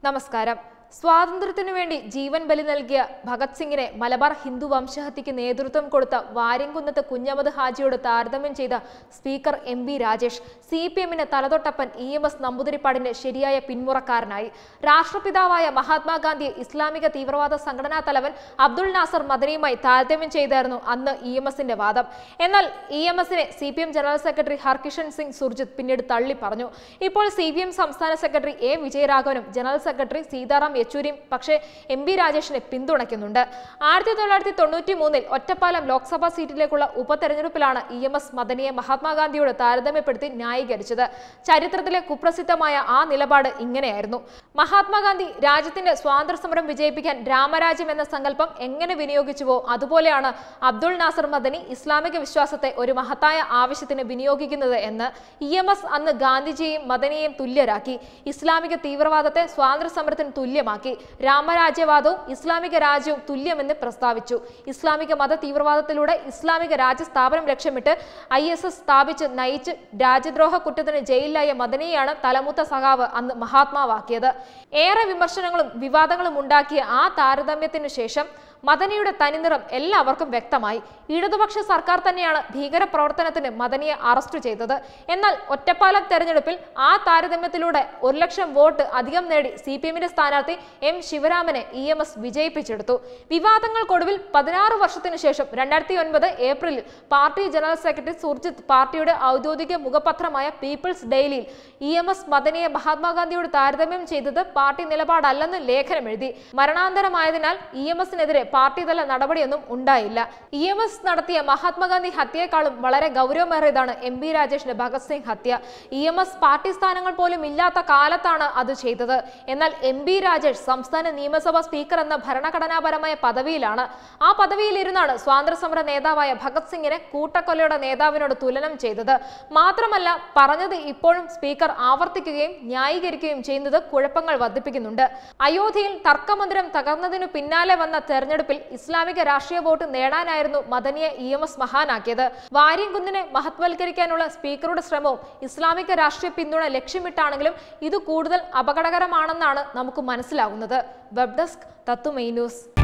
നമസ്കാരം സ്വാതന്ത്ര്യത്തിനു വേണ്ടി ജീവൻ ബലി നൽകിയ ഭഗത് സിംഗിനെ മലബാർ ഹിന്ദു വംശഹത്യക്ക് നേതൃത്വം കൊടുത്ത വാര്യംകുന്നത്ത് കുഞ്ഞമത് ഹാജിയോട് താരതമ്യം ചെയ്ത speaker M B Rajesh C P എമ്മിന് തലതൊട്ടപ്പൻ ഇ എം എസ് നമ്പൂതിരിപ്പാടിന്റെ ശരിയായ പിന്മുറക്കാരനായി രാഷ്ട്രപിതാവായ മഹാത്മാഗാന്ധിയെ ഇസ്ലാമിക തീവ്രവാദ സംഘടനാ തലവൻ അബ്ദുൾ നാസർ മദനിയുമായി താരതമ്യം ചെയ്തായിരുന്നു അന്ന് ഇ എം എസിന്റെ വാദം എന്നാൽ ഇ എം എസിനെ C P M general secretary Harkishan Singh Surjit പിന്നീട് തള്ളി പറഞ്ഞു ഇപ്പോൾ സി പി എം സംസ്ഥാന secretary A വിജയരാഘവനും general secretary Sitaram യെച്ചൂരിയും പക്ഷേ എം ബി രാജേഷിനെ പിന്തുണയ്ക്കുന്നുണ്ട് ആയിരത്തി തൊള്ളായിരത്തി തൊണ്ണൂറ്റി മൂന്നിൽ Ottapalam Lok Sabha സീറ്റിലേക്കുള്ള ഉപതെരഞ്ഞെടുപ്പിലാണ് E M S മദനിയെ മഹാത്മാഗാന്ധിയോട് താരതമ്യപ്പെടുത്തി ന്യായീകരിച്ചത് ചരിത്രത്തിലെ കുപ്രസിദ്ധമായ ആ നിലപാട് ഇങ്ങനെയായിരുന്നു മഹാത്മാഗാന്ധി രാജ്യത്തിന്റെ സ്വാതന്ത്ര്യ സമരം വിജയിപ്പിക്കാൻ രാമരാജ്യം എന്ന സങ്കല്പം എങ്ങനെ വിനിയോഗിച്ചുവോ അതുപോലെയാണ് അബ്ദുൾ നാസർ മദനി ഇസ്ലാമിക വിശ്വാസത്തെ ഒരു മഹത്തായ ആവശ്യത്തിന് വിനിയോഗിക്കുന്നത് എന്ന് ഇ എം എസ് അന്ന് ഗാന്ധിജിയെയും മദനിയെയും തുല്യരാക്കി ഇസ്ലാമിക തീവ്രവാദത്തെ സ്വാതന്ത്ര്യ സമരത്തിന് തുല്യമാക്കി രാമരാജ്യവാദവും ഇസ്ലാമിക രാജ്യവും തുല്യമെന്ന് പ്രസ്താവിച്ചു ഇസ്ലാമിക മത തീവ്രവാദത്തിലൂടെ ഇസ്ലാമിക രാജ്യ സ്ഥാപനം ലക്ഷ്യമിട്ട് ഐ എസ് എസ് സ്ഥാപിച്ച് നയിച്ച് രാജ്യദ്രോഹ കുറ്റത്തിന് ജയിലിലായ മദനിയെയാണ് തലമുത്ത സഖാവ് അന്ന് മഹാത്മാവാക്കിയത് ഏറെ വിമർശനങ്ങളും വിവാദങ്ങളും ഉണ്ടാക്കിയ ആ താരതമ്യത്തിനു ശേഷം മദനിയുടെ തനിനിറം എല്ലാവർക്കും വ്യക്തമായി ഇടതുപക്ഷ സർക്കാർ തന്നെയാണ് ഭീകരപ്രവർത്തനത്തിന് മദനിയെ അറസ്റ്റ് ചെയ്തത് എന്നാൽ ഒറ്റപ്പാലം തെരഞ്ഞെടുപ്പിൽ ആ താരതമ്യത്തിലൂടെ ഒരു ലക്ഷം വോട്ട് അധികം നേടി സി പി എമ്മിന്റെ സ്ഥാനാർത്ഥി എം ശിവരാമനെ ഇ എം എസ് വിജയിപ്പിച്ചെടുത്തു വിവാദങ്ങൾക്കൊടുവിൽ പതിനാറ് വർഷത്തിനു ശേഷം രണ്ടായിരത്തി ഒൻപത് ഏപ്രിലിൽ പാർട്ടി ജനറൽ സെക്രട്ടറി സുർജിത്ത് പാർട്ടിയുടെ ഔദ്യോഗിക മുഖപത്രമായ പീപ്പിൾസ് ഡെയിലിയിൽ ഇ എം എസ് മദനിയെ മഹാത്മാഗാന്ധിയോട് താരതമ്യം ചെയ്തത് പാർട്ടി നിലപാടല്ലെന്ന് ലേഖനം എഴുതി മരണാന്തരമായതിനാൽ ഇ എം എസിനെതിരെ പാർട്ടി തല നടപടിയൊന്നും ഉണ്ടായില്ല ഇ എം എസ് നടത്തിയ മഹാത്മാഗാന്ധി ഹത്യയെക്കാളും വളരെ ഗൗരവമേറിയതാണ് എം ബി രാജേഷിന്റെ ഭഗത് സിംഗ് ഹത്യ ഇ എം എസ് പാർട്ടി സ്ഥാനങ്ങൾ പോലും ഇല്ലാത്ത കാലത്താണ് അത് ചെയ്തത് എന്നാൽ എം ബി രാജേഷ് സംസ്ഥാന നിയമസഭാ സ്പീക്കർ എന്ന ഭരണഘടനാപരമായ പദവിയിലാണ് ആ പദവിയിലിരുന്നാണ് സ്വാതന്ത്ര്യസമര നേതാവായ ഭഗത് സിംഗിനെ കൂട്ടക്കൊലയുടെ നേതാവിനോട് തുലനം ചെയ്തത് മാത്രമല്ല പറഞ്ഞത് ഇപ്പോഴും സ്പീക്കർ ആവർത്തിക്കുകയും ന്യായീകരിക്കുകയും ചെയ്യുന്നത് കുഴപ്പങ്ങൾ വർദ്ധിപ്പിക്കുന്നുണ്ട് അയോധ്യയിൽ തർക്കമന്ദിരം തകർന്നതിനു പിന്നാലെ വന്ന തെരഞ്ഞെടുപ്പിൽ ഇസ്ലാമിക രാഷ്ട്രീയ വോട്ട് നേടാനായിരുന്നു മദനിയെ ഇ എം എസ് മഹാനാക്കിയത് വാര്യംകുന്നിനെ മഹത്വൽക്കരിക്കാനുള്ള സ്പീക്കറുടെ ശ്രമവും ഇസ്ലാമിക രാഷ്ട്രീയ പിന്തുണ ലക്ഷ്യമിട്ടാണെങ്കിലും ഇത് കൂടുതൽ അപകടകരമാണെന്നാണ് നമുക്ക് മനസ്സിലാകുന്നത് വെബ് ഡെസ്ക് തത്തുമൈ ന്യൂസ്